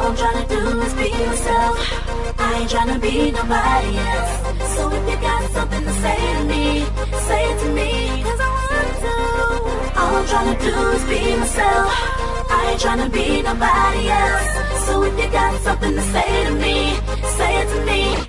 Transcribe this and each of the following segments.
I'm tryna do is be myself. I ain't tryna be nobody else. So if you got something to say to me, say it to me, cause I want to. All I'm tryna do is be myself. I ain't tryna be nobody else. So if you got something to say to me, say it to me.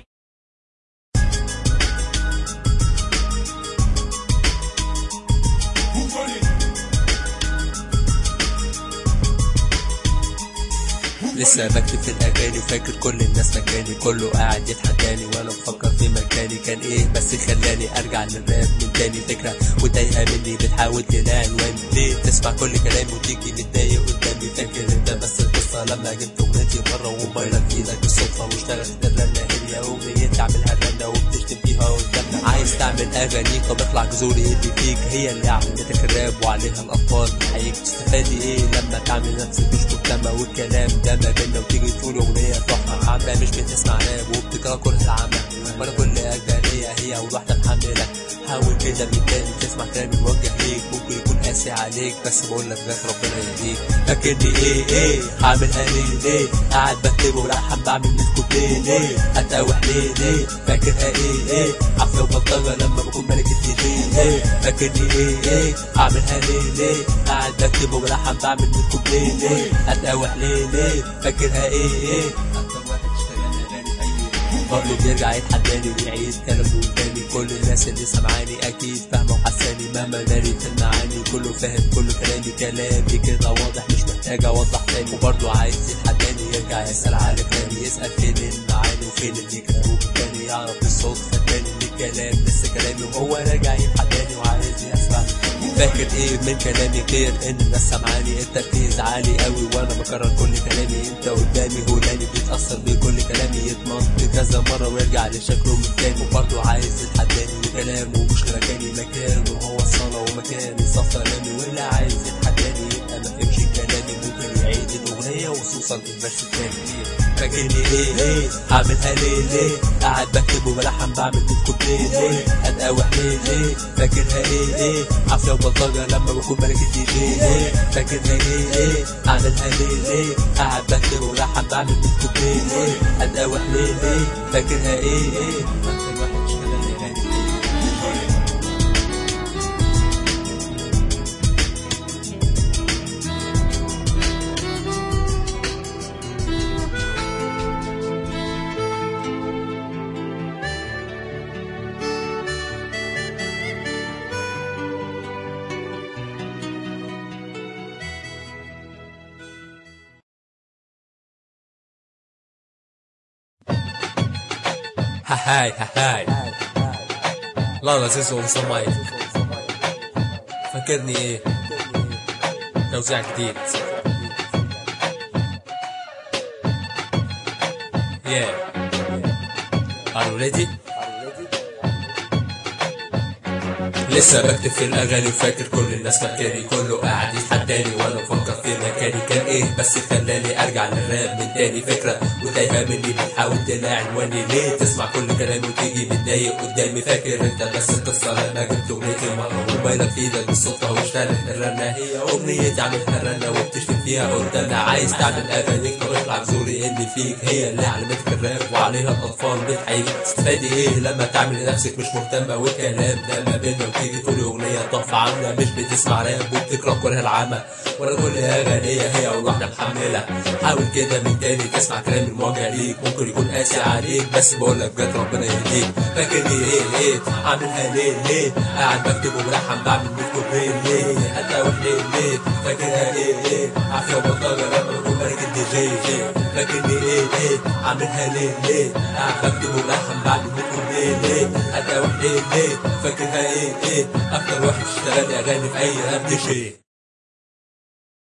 لسه بكتب في الاغاني وفاكر كل الناس مكاني كله قاعد يتحداني وانا بفكر في مكاني كان ايه بس خلاني ارجع للراب من تاني فكره وتايهه مني بتحاول تلاقي عنوان ليه تسمع كل كلامي وتيجي متضايق قدامي فاكر انت بس القصه لما جبت اغنيتي مره وموبايلك في ايدك بالصدفه واشتغلت الرنه هي اغنيه تعملها رنه وبتشتم فيها قدامنا عايز تعمل اغاني طب اطلع جذوري اللي فيك هي اللي علمتك الراب وعليها الاطفال هيك تستفادي ايه لما تعمل نفسك مش مهتمه والكلام ده ما بينا وتيجي تقول اغنيه تحفه عامه مش بتسمع راب وبتكره كره العامه ولا كل اغانيه هي والواحده محمله حاول كده من تاني تسمع كلامي موجه ليك ممكن يكون قاسي عليك بس بقول لك بجد ربنا يهديك فاكرني ايه ايه عاملها ليه ليه قاعد بكتب وبلحن بعمل نسكت ليه ليه هتقاوح ليه ليه فاكرها ايه ايه عافيه وبلطجه لما بكون ملك الدي جي ليه فاكرني ايه ايه عاملها ليه ليه قاعد بكتب وبلحن بعمل نسكت ليه ليه هتقاوح ليه ليه فاكرها ايه ايه اكتر واحد اشتغل اغاني في اي برضه بيرجع يتحداني ويعيد كلامه تاني كل الناس اللي سمعاني اكيد فاهمه وحساني مهما داري في المعاني كله فاهم كل كلامي كلامي كده واضح مش محتاج اوضح تاني وبرضه عايز يتحداني يرجع يسال على كلامي يسال فين المعاني وفين اللي كانوا بالتاني يعرف الصوت فتاني ان الكلام لسه كلامي وهو راجع يتحداني وعايز يسمع فاكر ايه من كلامي غير ان الناس سمعاني التركيز عالي قوي وانا بكرر كل كلامي انت قدامي هولاني بيتاثر بكل كلامي يتمنط كذا مره ويرجع لشكله من تاني وبرضه عايز يتحداني وكلامه مش مكاني مكانه هو الصلاه ومكاني صف كلامي واللي عايز يتحداني يبقى ما فهمش كلامي ممكن يعيد الاغنيه وخصوصا الفيرس التاني فاكرني ايه ايه عاملها ليه ليه قاعد بكتب وبلحن بعمل بتكون ليه ليه هتقاوح ليه ليه فاكرها ايه ايه عافيه وبلطجه لما بكون ملك الدي جي ليه فاكرها ايه ايه عاملها ليه ليه قاعد بكتب وبلحن بعمل بتكون ليه ليه هتقاوح ليه ليه فاكرها ايه ايه اكتر واحد اشتغل اغاني هاي هاي لا لا زيزو ومصماي فاكرني ايه توزيع جديد Yeah. Are you ready? لسه بكتب في الاغاني وفاكر كل الناس مكاني كله قاعد يتحداني وانا بفكر في مكاني كان ايه بس خلاني ارجع للراب من تاني فكره وتايهه مني بتحاول تلاقي عنواني ليه تسمع كل كلامي وتيجي متضايق قدامي فاكر انت بس القصه لما جبت اغنيتي مره موبايلك في ايدك بالصدفه واشتغلت الرنه هي اغنيه عاملها رنه وبتشتم فيها قدامنا عايز تعمل اغانيك طب اطلع زوري اللي فيك هي اللي علمتك الراب وعليها الاطفال بتحييك تستفادي ايه لما تعمل نفسك مش مهتمه والكلام ده ما بيننا وتيجي تقول اغنيه تحفه عامله مش بتسمع راب وبتكره كل العامه ولا كل اغانيه هي والواحده محمله حاول كده من تاني تسمع كلام المواجهه ليك ممكن يكون قاسي عليك بس بقول لك بجد ربنا يهديك فاكرني ايه ايه عاملها ليه ليه قاعد بكتب وبلحن بعمل بيتكم ليه ليه هتقاوح ليه ليه فاكرها ايه ايه عافيه وبلطجه لما بكون ملك الدي جي جي فاكرني ايه ايه عاملها ليه ليه قاعد بكتب وبلحن بعمل بيتكم ليه ليه هتقاوح ليه ليه فاكرها ايه ايه اكتر واحد اشتغل اغاني في اي راب دي شي